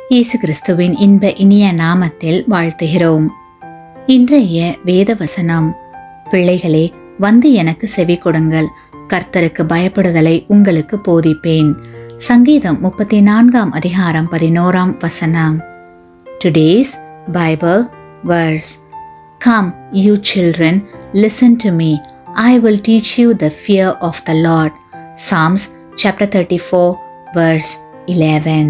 இயேசு கிறிஸ்துவின் இன்ப இனிய நாமத்தில் வாழ்த்துகிறோம் இன்றைய வேத வசனம் பிள்ளைகளே வந்து எனக்கு செவி கொடுங்கள் கர்த்தருக்கு பயப்படுதலை உங்களுக்கு போதிப்பேன் சங்கீதம் முப்பத்தி நான்காம் அதிகாரம் பதினோராம் வசனம் today's Bible verse come you children listen to me I will teach you the fear of the Lord Psalms chapter thirty four verse eleven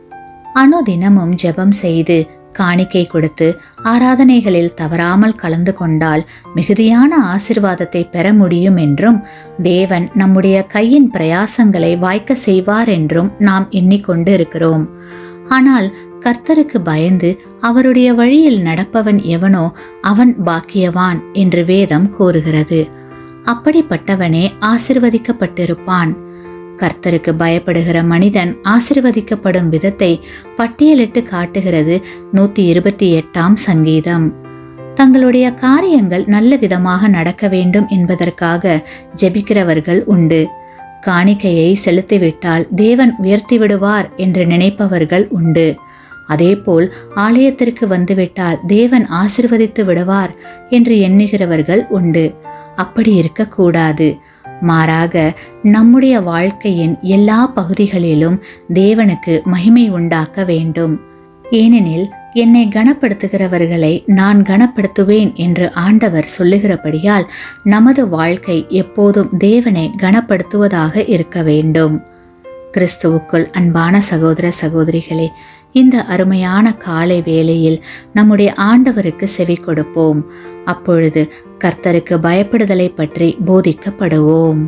அனுதினமும் ஜெபம் செய்து காணிக்கை கொடுத்து ஆராதனைகளில் தவறாமல் கலந்து கொண்டால் மிகுதியான ஆசிர்வாதத்தை பெற முடியும் என்றும் தேவன் நம்முடைய கையின் பிரயாசங்களை வாய்க்க செய்வார் என்றும் நாம் எண்ணிக்கொண்டு இருக்கிறோம் ஆனால் கர்த்தருக்கு பயந்து அவருடைய வழியில் நடப்பவன் எவனோ அவன் பாக்கியவான் என்று வேதம் கூறுகிறது அப்படிப்பட்டவனே ஆசிர்வதிக்கப்பட்டிருப்பான் கர்த்தருக்கு பயப்படுகிற மனிதன் ஆசிர்வதிக்கப்படும் விதத்தை பட்டியலிட்டு காட்டுகிறது நூத்தி இருபத்தி எட்டாம் சங்கீதம் தங்களுடைய காரியங்கள் நல்ல விதமாக நடக்க வேண்டும் என்பதற்காக ஜெபிக்கிறவர்கள் உண்டு காணிக்கையை செலுத்திவிட்டால் தேவன் உயர்த்தி விடுவார் என்று நினைப்பவர்கள் உண்டு அதேபோல் ஆலயத்திற்கு வந்துவிட்டால் தேவன் ஆசிர்வதித்து விடுவார் என்று எண்ணுகிறவர்கள் உண்டு அப்படி இருக்கக்கூடாது மாறாக நம்முடைய வாழ்க்கையின் எல்லா பகுதிகளிலும் தேவனுக்கு மகிமை உண்டாக்க வேண்டும் ஏனெனில் என்னை கனப்படுத்துகிறவர்களை நான் கனப்படுத்துவேன் என்று ஆண்டவர் சொல்லுகிறபடியால் நமது வாழ்க்கை எப்போதும் தேவனை கனப்படுத்துவதாக இருக்க வேண்டும் கிறிஸ்துவுக்குள் அன்பான சகோதர சகோதரிகளே இந்த அருமையான காலை வேளையில் நம்முடைய ஆண்டவருக்கு செவி கொடுப்போம் அப்பொழுது கர்த்தருக்கு பயப்படுதலை பற்றி போதிக்கப்படுவோம்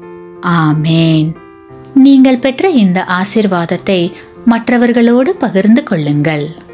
ஆமேன் நீங்கள் பெற்ற இந்த ஆசிர்வாதத்தை மற்றவர்களோடு பகிர்ந்து கொள்ளுங்கள்